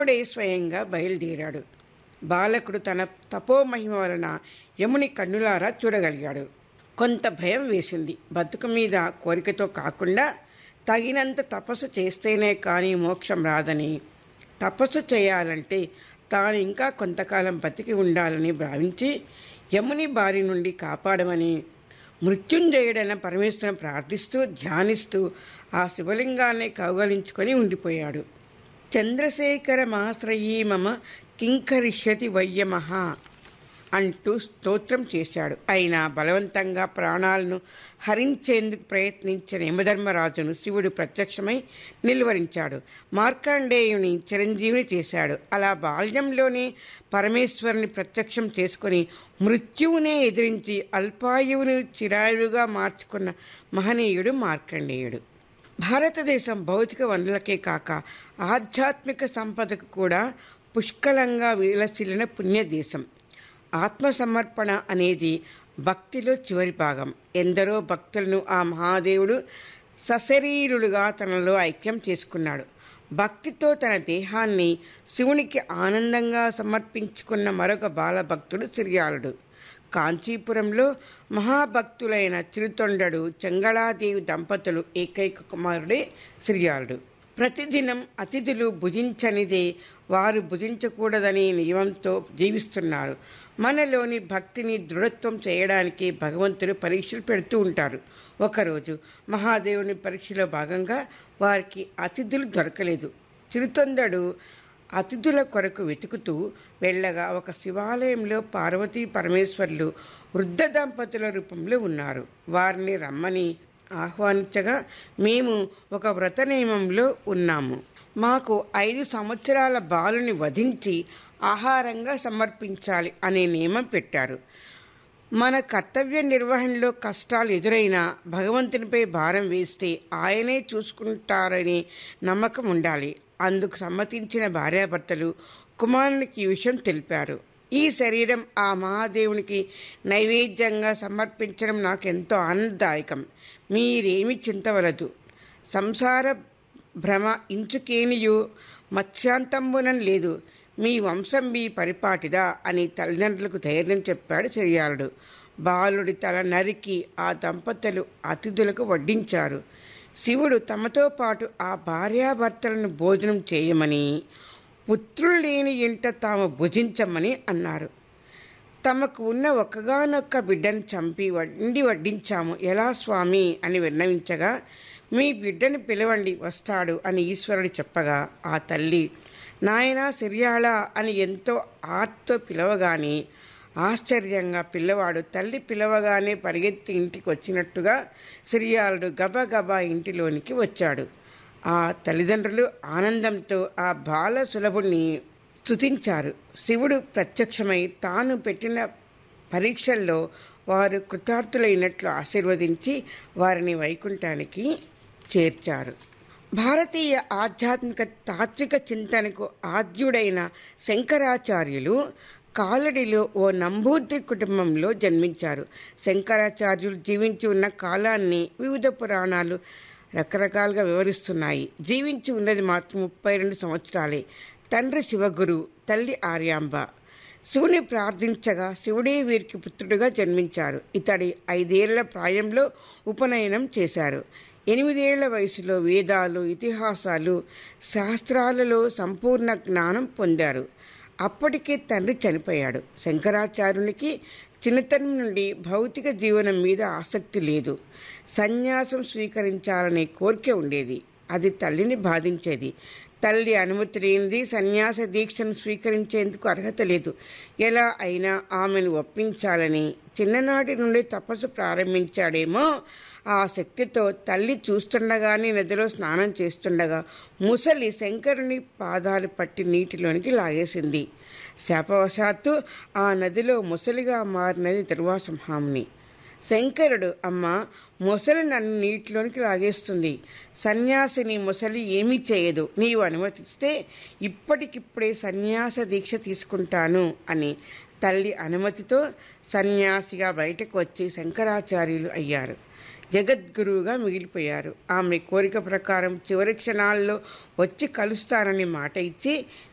శివుడే స్వయంగా బయలుదేరాడు బాలకుడు తన తపోమహిమ వలన యముని కన్నులారా చూడగలిగాడు కొంత భయం వేసింది బతుకు మీద కోరికతో కాకుండా తగినంత తపస్సు చేస్తేనే కానీ మోక్షం రాదని తపస్సు చేయాలంటే తాను ఇంకా కొంతకాలం బతికి ఉండాలని భావించి యముని బారి నుండి కాపాడమని మృత్యుంజయుడైన పరమేశ్వరం ప్రార్థిస్తూ ధ్యానిస్తూ ఆ శివలింగాన్ని కౌగలించుకొని ఉండిపోయాడు చంద్రశేఖర మాశ్రయీ మమ కింకరిష్యతి వయ్యమహ అంటూ స్తోత్రం చేశాడు అయినా బలవంతంగా ప్రాణాలను హరించేందుకు ప్రయత్నించిన యమధర్మరాజును శివుడు ప్రత్యక్షమై నిలువరించాడు మార్కండేయుని చిరంజీవిని చేశాడు అలా బాల్యంలోనే పరమేశ్వరుని ప్రత్యక్షం చేసుకొని మృత్యువునే ఎదిరించి అల్పాయువుని చిరాయువుగా మార్చుకున్న మహనీయుడు మార్కండేయుడు భారతదేశం భౌతిక వనరులకే కాక ఆధ్యాత్మిక సంపదకు కూడా పుష్కలంగా విలసిల్లిన పుణ్యదేశం ఆత్మసమర్పణ అనేది భక్తిలో చివరి భాగం ఎందరో భక్తులను ఆ మహాదేవుడు సశరీరులుగా తనలో ఐక్యం చేసుకున్నాడు భక్తితో తన దేహాన్ని శివునికి ఆనందంగా సమర్పించుకున్న మరొక బాలభక్తుడు సిరియాలుడు కాంచీపురంలో మహాభక్తులైన చిరుతొండడు చెంగళాదేవి దంపతులు ఏకైక కుమారుడే సిరియాలుడు ప్రతిదినం అతిథులు భుజించనిదే వారు భుజించకూడదనే నియమంతో జీవిస్తున్నారు మనలోని భక్తిని దృఢత్వం చేయడానికి భగవంతుడు పరీక్షలు పెడుతూ ఉంటారు ఒకరోజు మహాదేవుని పరీక్షలో భాగంగా వారికి అతిథులు దొరకలేదు చిరుతొందడు అతిథుల కొరకు వెతుకుతూ వెళ్ళగా ఒక శివాలయంలో పార్వతీ పరమేశ్వర్లు వృద్ధ దంపతుల రూపంలో ఉన్నారు వారిని రమ్మని ఆహ్వానించగా మేము ఒక వ్రత నియమంలో ఉన్నాము మాకు ఐదు సంవత్సరాల బాలుని వధించి ఆహారంగా సమర్పించాలి అనే నియమం పెట్టారు మన కర్తవ్య నిర్వహణలో కష్టాలు ఎదురైనా భగవంతునిపై భారం వేస్తే ఆయనే చూసుకుంటారని నమ్మకం ఉండాలి అందుకు సమ్మతించిన భార్యాభర్తలు కుమారునికి ఈ విషయం తెలిపారు ఈ శరీరం ఆ మహాదేవునికి నైవేద్యంగా సమర్పించడం నాకు ఎంతో ఆనందదాయకం మీరేమి చింతవలదు సంసార భ్రమ ఇంచుకేనియు మత్స్యాంతంబునం లేదు మీ వంశం మీ పరిపాటిదా అని తల్లిదండ్రులకు ధైర్యం చెప్పాడు చెరియాలుడు బాలుడి తల నరికి ఆ దంపతులు అతిథులకు వడ్డించారు శివుడు తమతో పాటు ఆ భార్యాభర్తలను భోజనం చేయమని పుత్రులు లేని ఇంట తాము భుజించమని అన్నారు తమకు ఉన్న ఒక్కగానొక్క బిడ్డను చంపి వండి వడ్డించాము ఎలా స్వామి అని విన్నవించగా మీ బిడ్డను పిలవండి వస్తాడు అని ఈశ్వరుడు చెప్పగా ఆ తల్లి నాయనా సిరియాళ అని ఎంతో ఆర్తో పిలవగానే ఆశ్చర్యంగా పిల్లవాడు తల్లి పిలవగానే పరిగెత్తి ఇంటికి వచ్చినట్టుగా సిరియాలుడు గబగబా ఇంటిలోనికి వచ్చాడు ఆ తల్లిదండ్రులు ఆనందంతో ఆ బాల సులభుణ్ణి స్తుతించారు శివుడు ప్రత్యక్షమై తాను పెట్టిన పరీక్షల్లో వారు కృతార్థులైనట్లు ఆశీర్వదించి వారిని వైకుంఠానికి చేర్చారు భారతీయ ఆధ్యాత్మిక తాత్విక చింతనకు ఆద్యుడైన శంకరాచార్యులు కాలడిలో ఓ నంబూద్రి కుటుంబంలో జన్మించారు శంకరాచార్యులు జీవించి ఉన్న కాలాన్ని వివిధ పురాణాలు రకరకాలుగా వివరిస్తున్నాయి జీవించి ఉన్నది మాత్రం ముప్పై రెండు సంవత్సరాలే తండ్రి శివగురు తల్లి ఆర్యాంబ శివుని ప్రార్థించగా శివుడే వీరికి పుత్రుడిగా జన్మించారు ఇతడి ఐదేళ్ల ప్రాయంలో ఉపనయనం చేశారు ఎనిమిదేళ్ల వయసులో వేదాలు ఇతిహాసాలు శాస్త్రాలలో సంపూర్ణ జ్ఞానం పొందారు అప్పటికే తండ్రి చనిపోయాడు శంకరాచార్యునికి చిన్నతనం నుండి భౌతిక జీవనం మీద ఆసక్తి లేదు సన్యాసం స్వీకరించాలనే కోరిక ఉండేది అది తల్లిని బాధించేది తల్లి అనుమతి లేనిది సన్యాస దీక్షను స్వీకరించేందుకు అర్హత లేదు ఎలా అయినా ఆమెను ఒప్పించాలని చిన్ననాటి నుండి తపస్సు ప్రారంభించాడేమో ఆ శక్తితో తల్లి చూస్తుండగానే నదిలో స్నానం చేస్తుండగా ముసలి శంకరుని పాదాలు పట్టి నీటిలోనికి లాగేసింది శాపవశాత్తు ఆ నదిలో ముసలిగా మారినది దుర్వాసంహాముని శంకరుడు అమ్మ మొసలి నన్ను నీటిలోనికి లాగేస్తుంది సన్యాసిని మొసలి ఏమీ చేయదు నీవు అనుమతిస్తే ఇప్పటికిప్పుడే సన్యాస దీక్ష తీసుకుంటాను అని తల్లి అనుమతితో సన్యాసిగా బయటకు వచ్చి శంకరాచార్యులు అయ్యారు జగద్గురువుగా మిగిలిపోయారు ఆమె కోరిక ప్రకారం చివరి క్షణాల్లో వచ్చి కలుస్తానని మాట ఇచ్చి